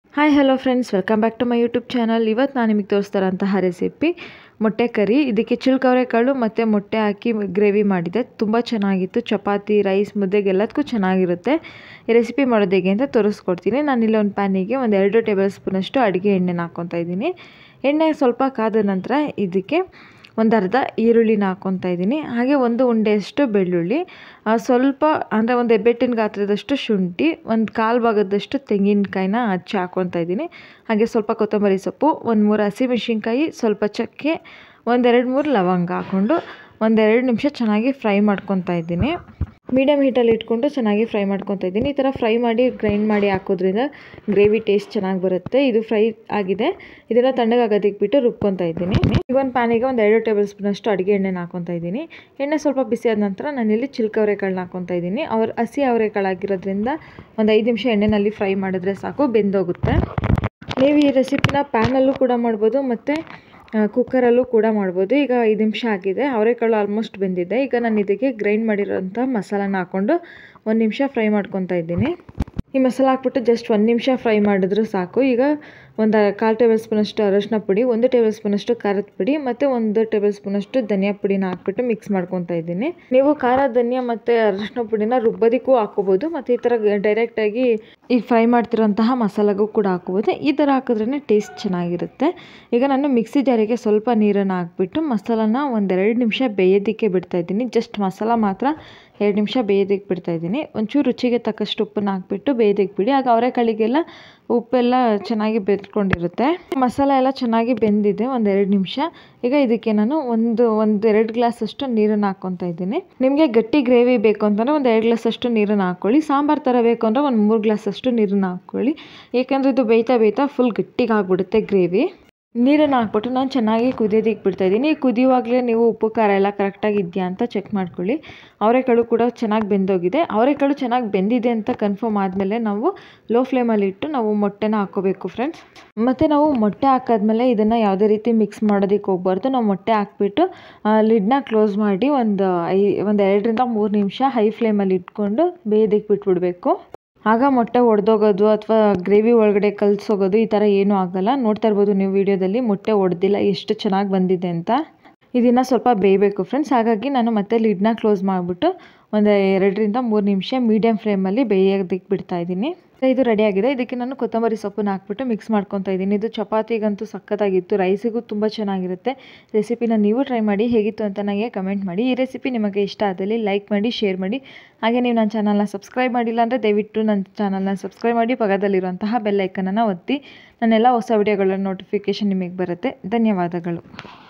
hi hello friends welcome back to my YouTube channel ಇವತ್ತು ನಾನು ನಿಮಗೆ ತೋರಿಸ್ತಾರಂತಹ ರೆಸಿಪಿ ಮೊಟ್ಟೆ ಕರಿ ಇದಕ್ಕೆ ಚಿಳ್ಕವರೆಕಾಳು ಮತ್ತು ಮೊಟ್ಟೆ ಹಾಕಿ ಗ್ರೇವಿ ಮಾಡಿದೆ ತುಂಬ ಚೆನ್ನಾಗಿತ್ತು ಚಪಾತಿ ರೈಸ್ ಮುದ್ದೆಗೆಲ್ಲದಕ್ಕೂ ಚೆನ್ನಾಗಿರುತ್ತೆ ಈ ರೆಸಿಪಿ ಮಾಡೋದು ಹೇಗೆ ಅಂತ ತೋರಿಸ್ಕೊಡ್ತೀನಿ ನಾನಿಲ್ಲಿ ಒಂದು ಪ್ಯಾನಿಗೆ ಒಂದು ಎರಡು ಟೇಬಲ್ ಸ್ಪೂನಷ್ಟು ಅಡುಗೆ ಎಣ್ಣೆನ ಹಾಕ್ಕೊತಾ ಇದ್ದೀನಿ ಎಣ್ಣೆ ಸ್ವಲ್ಪ ಕಾದ ನಂತರ ಇದಕ್ಕೆ ಒಂದು ಅರ್ಧ ಈರುಳ್ಳಿನ ಹಾಕ್ಕೊತಾ ಇದ್ದೀನಿ ಹಾಗೆ ಒಂದು ಉಂಡೆಯಷ್ಟು ಬೆಳ್ಳುಳ್ಳಿ ಸ್ವಲ್ಪ ಅಂದರೆ ಒಂದು ಹೆಬ್ಬೆಟ್ಟಿನ ಗಾತ್ರದಷ್ಟು ಶುಂಠಿ ಒಂದು ಕಾಲು ಭಾಗದಷ್ಟು ತೆಂಗಿನಕಾಯಿನ ಹಚ್ಚಿ ಹಾಕ್ಕೊತಾ ಇದ್ದೀನಿ ಹಾಗೆ ಸ್ವಲ್ಪ ಕೊತ್ತಂಬರಿ ಸೊಪ್ಪು ಒಂದು ಮೂರು ಹಸಿಮೆಣ್ಸಿನ್ಕಾಯಿ ಸ್ವಲ್ಪ ಚಕ್ಕೆ ಒಂದೆರಡು ಮೂರು ಲವಂಗ ಹಾಕ್ಕೊಂಡು ಒಂದೆರಡು ನಿಮಿಷ ಚೆನ್ನಾಗಿ ಫ್ರೈ ಮಾಡ್ಕೊತಾ ಇದ್ದೀನಿ ಮೀಡಿಯಮ್ ಹೀಟಲ್ಲಿ ಇಟ್ಕೊಂಡು ಚೆನ್ನಾಗಿ ಫ್ರೈ ಮಾಡ್ಕೊತಾ ಇದ್ದೀನಿ ಈ ಥರ ಫ್ರೈ ಮಾಡಿ ಗ್ರೈಂಡ್ ಮಾಡಿ ಹಾಕೋದ್ರಿಂದ ಗ್ರೇವಿ ಟೇಸ್ಟ್ ಚೆನ್ನಾಗಿ ಬರುತ್ತೆ ಇದು ಫ್ರೈ ಆಗಿದೆ ಇದನ್ನು ತಣ್ಣಗಾಗೋದಕ್ಕೆ ಬಿಟ್ಟು ರುಬ್ಕೊತಾ ಇದ್ದೀನಿ ಈಗ ಒಂದು ಪ್ಯಾನಿಗೆ ಒಂದು ಎರಡು ಟೇಬಲ್ ಸ್ಪೂನಷ್ಟು ಅಡುಗೆ ಎಣ್ಣೆನ ಹಾಕ್ಕೊತಾ ಇದ್ದೀನಿ ಎಣ್ಣೆ ಸ್ವಲ್ಪ ಬಿಸಿ ಆದ ನಂತರ ನಾನಿಲ್ಲಿ ಚಿಲ್ಕ ಅವರೆಕಾಳನ್ನ ಹಾಕ್ಕೊತಾ ಇದ್ದೀನಿ ಅವ್ರ ಹಸಿ ಅವರೆಕಾಳಾಗಿರೋದ್ರಿಂದ ಒಂದು ಐದು ನಿಮಿಷ ಎಣ್ಣೆನಲ್ಲಿ ಫ್ರೈ ಮಾಡಿದ್ರೆ ಸಾಕು ಬೆಂದೋಗುತ್ತೆ ನೀವು ಈ ರೆಸಿಪಿನ ಪ್ಯಾನಲ್ಲೂ ಕೂಡ ಮಾಡ್ಬೋದು ಮತ್ತು ಕುಕ್ಕರಲ್ಲೂ ಕೂಡ ಮಾಡ್ಬೋದು ಈಗ ಐದು ನಿಮಿಷ ಆಗಿದೆ ಅವರೆಕಾಳು ಆಲ್ಮೋಸ್ಟ್ ಬೆಂದಿದೆ ಈಗ ನಾನು ಇದಕ್ಕೆ ಗ್ರೈಂಡ್ ಮಾಡಿರೋಂಥ ಮಸಾಲಾನ ಹಾಕ್ಕೊಂಡು ಒಂದು ನಿಮಿಷ ಫ್ರೈ ಮಾಡ್ಕೊತಾ ಇದ್ದೀನಿ ಈ ಮಸಾಲ ಹಾಕ್ಬಿಟ್ಟು ಜಸ್ಟ್ ಒಂದು ನಿಮಿಷ ಫ್ರೈ ಮಾಡಿದ್ರು ಸಾಕು ಈಗ ಒಂದು ಕಾಲು ಟೇಬಲ್ ಸ್ಪೂನಷ್ಟು ಅರಶಿನ ಪುಡಿ ಒಂದು ಟೇಬಲ್ ಸ್ಪೂನಷ್ಟು ಖಾರದ ಪುಡಿ ಮತ್ತು ಒಂದು ಟೇಬಲ್ ಸ್ಪೂನಷ್ಟು ಧನಿಯಾ ಪುಡಿನ ಹಾಕ್ಬಿಟ್ಟು ಮಿಕ್ಸ್ ಮಾಡ್ಕೊತಾ ಇದ್ದೀನಿ ನೀವು ಖಾರ ಧನಿಯಾ ಮತ್ತು ಅರಶಿನ ಪುಡಿನ ರುಬ್ಬೋದಕ್ಕೂ ಹಾಕೋಬೋದು ಮತ್ತು ಈ ಥರ ಡೈರೆಕ್ಟಾಗಿ ಈಗ ಫ್ರೈ ಮಾಡ್ತಿರೋಂತಹ ಮಸಾಲಾಗೂ ಕೂಡ ಹಾಕೋಬೋದು ಈ ಥರ ಹಾಕಿದ್ರೇ ಟೇಸ್ಟ್ ಚೆನ್ನಾಗಿರುತ್ತೆ ಈಗ ನಾನು ಮಿಕ್ಸಿ ಜಾರಿಗೆ ಸ್ವಲ್ಪ ನೀರನ್ನು ಹಾಕ್ಬಿಟ್ಟು ಮಸಾಲಾನ ಒಂದೆರಡು ನಿಮಿಷ ಬೇಯೋದಕ್ಕೆ ಬಿಡ್ತಾಯಿದ್ದೀನಿ ಜಸ್ಟ್ ಮಸಾಲ ಮಾತ್ರ ಎರಡು ನಿಮಿಷ ಬೇಯೋದಕ್ಕೆ ಬಿಡ್ತಾಯಿದ್ದೀನಿ ಒಂಚೂರು ರುಚಿಗೆ ತಕ್ಕಷ್ಟು ಉಪ್ಪನ್ನ ಹಾಕ್ಬಿಟ್ಟು ಬೇಯೋದಕ್ಕೆ ಬಿಡಿ ಆಗ ಅವರೆಕಾಳಿಗೆಲ್ಲ ಉಪ್ಪೆಲ್ಲ ಚೆನ್ನಾಗಿ ಬೆಂದ್ಕೊಂಡಿರುತ್ತೆ ಮಸಾಲ ಎಲ್ಲ ಚೆನ್ನಾಗಿ ಬೆಂದಿದೆ ಒಂದೆರಡು ನಿಮಿಷ ಈಗ ಇದಕ್ಕೆ ನಾನು ಒಂದು ಒಂದು ಎರಡು ಗ್ಲಾಸ್ ಅಷ್ಟು ನೀರನ್ನು ಹಾಕ್ಕೊತಾ ಇದ್ದೀನಿ ನಿಮಗೆ ಗಟ್ಟಿ ಗ್ರೇವಿ ಬೇಕು ಅಂತಂದರೆ ಒಂದು ಎರಡು ಗ್ಲಾಸ್ ಅಷ್ಟು ನೀರನ್ನು ಹಾಕ್ಕೊಳ್ಳಿ ಸಾಂಬಾರು ಥರ ಬೇಕು ಅಂದರೆ ಒಂದು ಮೂರು ಗ್ಲಾಸ್ ಅಷ್ಟು ನೀರನ್ನು ಹಾಕ್ಕೊಳ್ಳಿ ಏಕೆಂದರೆ ಇದು ಬೇಯ್ತಾ ಬೇಯ್ತಾ ಫುಲ್ ಗಟ್ಟಿಗೆ ಆಗಿಬಿಡುತ್ತೆ ಗ್ರೇವಿ ನೀರನ್ನು ಹಾಕ್ಬಿಟ್ಟು ನಾನು ಚೆನ್ನಾಗಿ ಕುದಿಯೋದಕ್ಕೆ ಬಿಡ್ತಾಯಿದ್ದೀನಿ ಕುದಿಯುವಾಗಲೇ ನೀವು ಉಪ್ಪು ಖಾರ ಎಲ್ಲ ಕರೆಕ್ಟಾಗಿ ಇದೆಯಾ ಅಂತ ಚೆಕ್ ಮಾಡ್ಕೊಳ್ಳಿ ಅವರೆಕಾಳು ಕೂಡ ಚೆನ್ನಾಗಿ ಬೆಂದೋಗಿದೆ ಅವರೆಕಾಳು ಚೆನ್ನಾಗಿ ಬೆಂದಿದೆ ಅಂತ ಕನ್ಫರ್ಮ್ ಆದಮೇಲೆ ನಾವು ಲೋ ಫ್ಲೇಮಲ್ಲಿ ಇಟ್ಟು ನಾವು ಮೊಟ್ಟೆನ ಹಾಕ್ಕೋಬೇಕು ಫ್ರೆಂಡ್ಸ್ ಮತ್ತು ನಾವು ಮೊಟ್ಟೆ ಹಾಕಾದ್ಮೇಲೆ ಇದನ್ನು ಯಾವುದೇ ರೀತಿ ಮಿಕ್ಸ್ ಮಾಡೋದಕ್ಕೆ ಹೋಗ್ಬಾರ್ದು ನಾವು ಮೊಟ್ಟೆ ಹಾಕ್ಬಿಟ್ಟು ಲಿಡ್ನ ಕ್ಲೋಸ್ ಮಾಡಿ ಒಂದು ಐ ಒಂದು ಎರಡರಿಂದ ಮೂರು ನಿಮಿಷ ಹೈ ಫ್ಲೇಮಲ್ಲಿ ಇಟ್ಕೊಂಡು ಬೇಯೋದಕ್ಕೆ ಬಿಟ್ಬಿಡಬೇಕು ಆಗ ಮೊಟ್ಟೆ ಒಡೆದೋಗೋದು ಅಥವಾ ಗ್ರೇವಿ ಒಳಗಡೆ ಕಲಸೋಗೋದು ಈ ಥರ ಏನೂ ಆಗೋಲ್ಲ ನೋಡ್ತಾ ಇರ್ಬೋದು ನೀವು ವಿಡಿಯೋದಲ್ಲಿ ಮೊಟ್ಟೆ ಒಡೆದಿಲ್ಲ ಎಷ್ಟು ಚೆನ್ನಾಗಿ ಬಂದಿದೆ ಅಂತ ಇದನ್ನು ಸ್ವಲ್ಪ ಬೇಯಬೇಕು ಫ್ರೆಂಡ್ಸ್ ಹಾಗಾಗಿ ನಾನು ಮತ್ತೆ ಲಿಡ್ನ ಕ್ಲೋಸ್ ಮಾಡಿಬಿಟ್ಟು ಒಂದು ಎರಡರಿಂದ ಮೂರು ನಿಮಿಷ ಮೀಡಿಯಮ್ ಫ್ಲೇಮಲ್ಲಿ ಬೇಯೋದಕ್ಕೆ ಬಿಡ್ತಾ ಇದ್ದೀನಿ ಇದು ರೆಡಿಯಾಗಿದೆ ಇದಕ್ಕೆ ನಾನು ಕೊತ್ತಂಬರಿ ಸೊಪ್ಪನ್ನ ಹಾಕ್ಬಿಟ್ಟು ಮಿಕ್ಸ್ ಮಾಡ್ಕೊತಾ ಇದ್ದೀನಿ ಇದು ಚಪಾತಿಗಂತೂ ಸಖತ್ತಾಗಿತ್ತು ರೈಸಿಗೂ ತುಂಬ ಚೆನ್ನಾಗಿರುತ್ತೆ ರೆಸಿಪಿನ ನೀವು ಟ್ರೈ ಮಾಡಿ ಹೇಗಿತ್ತು ಅಂತ ನನಗೆ ಕಮೆಂಟ್ ಮಾಡಿ ಈ ರೆಸಿಪಿ ನಿಮಗೆ ಇಷ್ಟ ಆದಲ್ಲಿ ಲೈಕ್ ಮಾಡಿ ಶೇರ್ ಮಾಡಿ ಹಾಗೆ ನೀವು ನನ್ನ ಚಾನಲ್ನ ಸಬ್ಸ್ಕ್ರೈಬ್ ಮಾಡಿಲ್ಲ ಅಂದರೆ ದಯವಿಟ್ಟು ನನ್ನ ಚಾನಲ್ನ ಸಬ್ಸ್ಕ್ರೈಬ್ ಮಾಡಿ ಪಕ್ಕದಲ್ಲಿರುವಂತಹ ಬೆಲ್ ಐಕನನ್ನು ಒತ್ತಿ ನನ್ನೆಲ್ಲ ಹೊಸ ವಿಡಿಯೋಗಳ ನೋಟಿಫಿಕೇಷನ್ ನಿಮಗೆ ಬರುತ್ತೆ ಧನ್ಯವಾದಗಳು